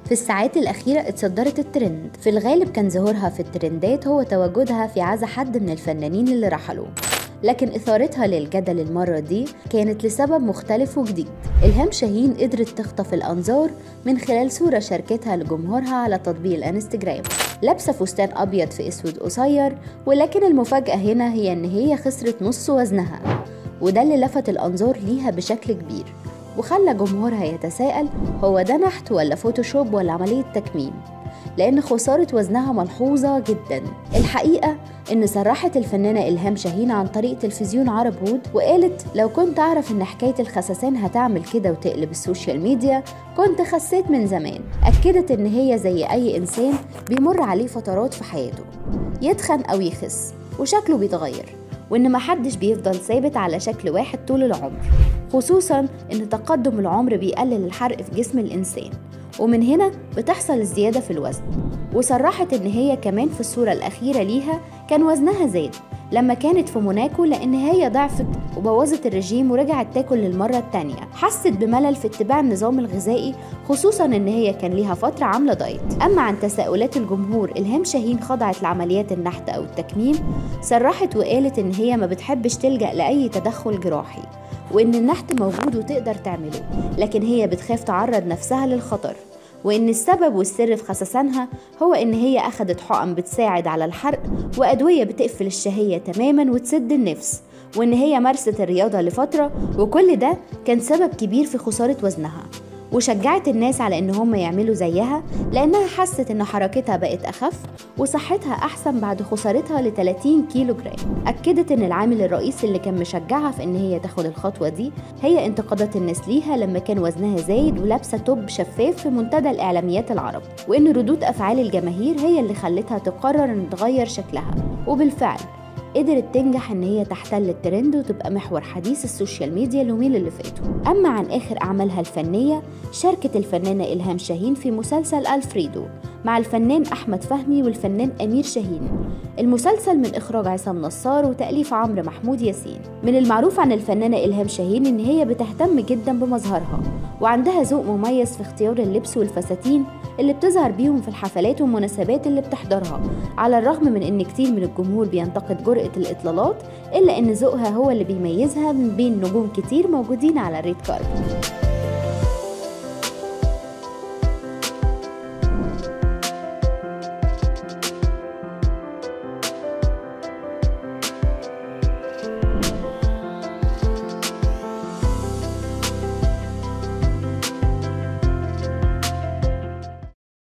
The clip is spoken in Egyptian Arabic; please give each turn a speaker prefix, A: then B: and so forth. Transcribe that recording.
A: في الساعات الأخيرة اتصدرت الترند في الغالب كان ظهورها في الترندات هو تواجدها في عزا حد من الفنانين اللي رحلوا لكن إثارتها للجدل المرة دي كانت لسبب مختلف وجديد إلهام شاهين قدرت تخطف الأنظار من خلال صورة شاركتها لجمهورها على تطبيق الانستجرام لابسة فستان أبيض في أسود قصير ولكن المفاجأة هنا هي إن هي خسرت نص وزنها وده اللي لفت الأنظار ليها بشكل كبير وخلى جمهورها يتساءل هو ده نحت ولا فوتوشوب ولا عملية تكميم لأن خسارة وزنها ملحوظة جدا الحقيقة إن صرحت الفنانة إلهام شاهين عن طريق تلفزيون عرب وود وقالت لو كنت أعرف إن حكاية الخسسان هتعمل كده وتقلب السوشيال ميديا كنت خسيت من زمان أكدت إن هي زي أي إنسان بيمر عليه فترات في حياته يتخن أو يخس وشكله بيتغير وإن محدش بيفضل ثابت على شكل واحد طول العمر خصوصا إن تقدم العمر بيقلل الحرق في جسم الإنسان ومن هنا بتحصل الزيادة في الوزن وصرحت إن هي كمان في الصورة الأخيرة ليها كان وزنها زاد لما كانت في موناكو لأن هي ضعفت وبوظت الرجيم ورجعت تاكل للمرة التانية حست بملل في اتباع النظام الغذائي خصوصا إن هي كان ليها فترة عاملة دايت أما عن تساؤلات الجمهور إلهام شاهين خضعت لعمليات النحت أو التكميم صرحت وقالت إن هي ما بتحبش تلجأ لأي تدخل جراحي وإن النحت موجود وتقدر تعمله لكن هي بتخاف تعرض نفسها للخطر وإن السبب والسر في خسسانها هو إن هي أخدت حقن بتساعد على الحرق وأدوية بتقفل الشهية تماما وتسد النفس وإن هي مارست الرياضة لفترة وكل ده كان سبب كبير في خسارة وزنها وشجعت الناس على ان هم يعملوا زيها لانها حست ان حركتها بقت اخف وصحتها احسن بعد خسارتها ل 30 كيلو جرام اكدت ان العامل الرئيسي اللي كان مشجعها في ان هي تاخد الخطوه دي هي انتقادات الناس ليها لما كان وزنها زايد ولابسه توب شفاف في منتدى الاعلاميات العرب وان ردود افعال الجماهير هي اللي خلتها تقرر ان تغير شكلها وبالفعل قدرت تنجح ان هي تحتل الترند وتبقى محور حديث السوشيال ميديا اليومين اللي فاتوا اما عن اخر اعمالها الفنيه شاركت الفنانه الهام شاهين في مسلسل الفريدو مع الفنان احمد فهمي والفنان امير شاهين المسلسل من اخراج عصام نصار وتاليف عمرو محمود ياسين من المعروف عن الفنانه الهام شاهين ان هي بتهتم جدا بمظهرها وعندها ذوق مميز في اختيار اللبس والفساتين اللي بتظهر بيهم في الحفلات والمناسبات اللي بتحضرها على الرغم من ان كتير من الجمهور بينتقد جرأة الإطلالات إلا إن ذوقها هو اللي بيميزها من بين نجوم كتير موجودين على الريد كاربت